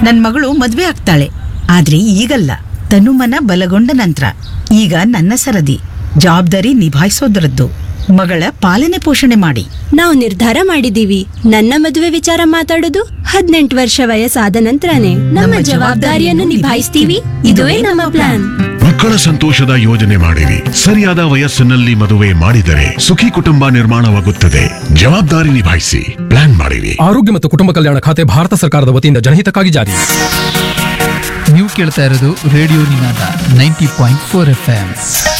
ನನ್ ಮಗಳು ಮದ್ವೆ ಆಗ್ತಾಳೆ ಆದ್ರೆ ಈಗಲ್ಲ ತನುಮನ ಬಲಗೊಂಡ ನಂತರ ಈಗ ನನ್ನ ಸರದಿ ಜವಾಬ್ದಾರಿ ನಿಭಾಯಿಸೋದ್ರದ್ದು ಮಗಳ ಪಾಲನೆ ಪೋಷಣೆ ಮಾಡಿ ನಾವು ನಿರ್ಧಾರ ಮಾಡಿದೀವಿ ನನ್ನ ಮದುವೆ ವಿಚಾರ ಮಾತಾಡೋದು ಹದಿನೆಂಟು ವರ್ಷ ವಯಸ್ಸಾದ ನಂತರನೇ ನಮ್ಮ ಜವಾಬ್ದಾರಿಯನ್ನು ನಿಭಾಯಿಸ್ತೀವಿ ಇದುವೇ ನಮ್ಮ ಪ್ಲಾನ್ ಮಕ್ಕಳ ಸಂತೋಷದ ಯೋಜನೆ ಮಾಡಿರಿ ಸರಿಯಾದ ವಯಸ್ಸಿನಲ್ಲಿ ಮದುವೆ ಮಾಡಿದರೆ ಸುಖಿ ಕುಟುಂಬ ನಿರ್ಮಾಣವಾಗುತ್ತದೆ ಜವಾಬ್ದಾರಿ ನಿಭಾಯಿಸಿ ಪ್ಲಾನ್ ಮಾಡಿರಿ ಆರೋಗ್ಯ ಮತ್ತು ಕುಟುಂಬ ಕಲ್ಯಾಣ ಖಾತೆ ಭಾರತ ಸರ್ಕಾರದ ವತಿಯಿಂದ ಜನಹಿತಕ್ಕಾಗಿ ಜಾರಿ ನೀವು ಕೇಳ್ತಾ ಇರೋದು radio Ninaada ninety point four F M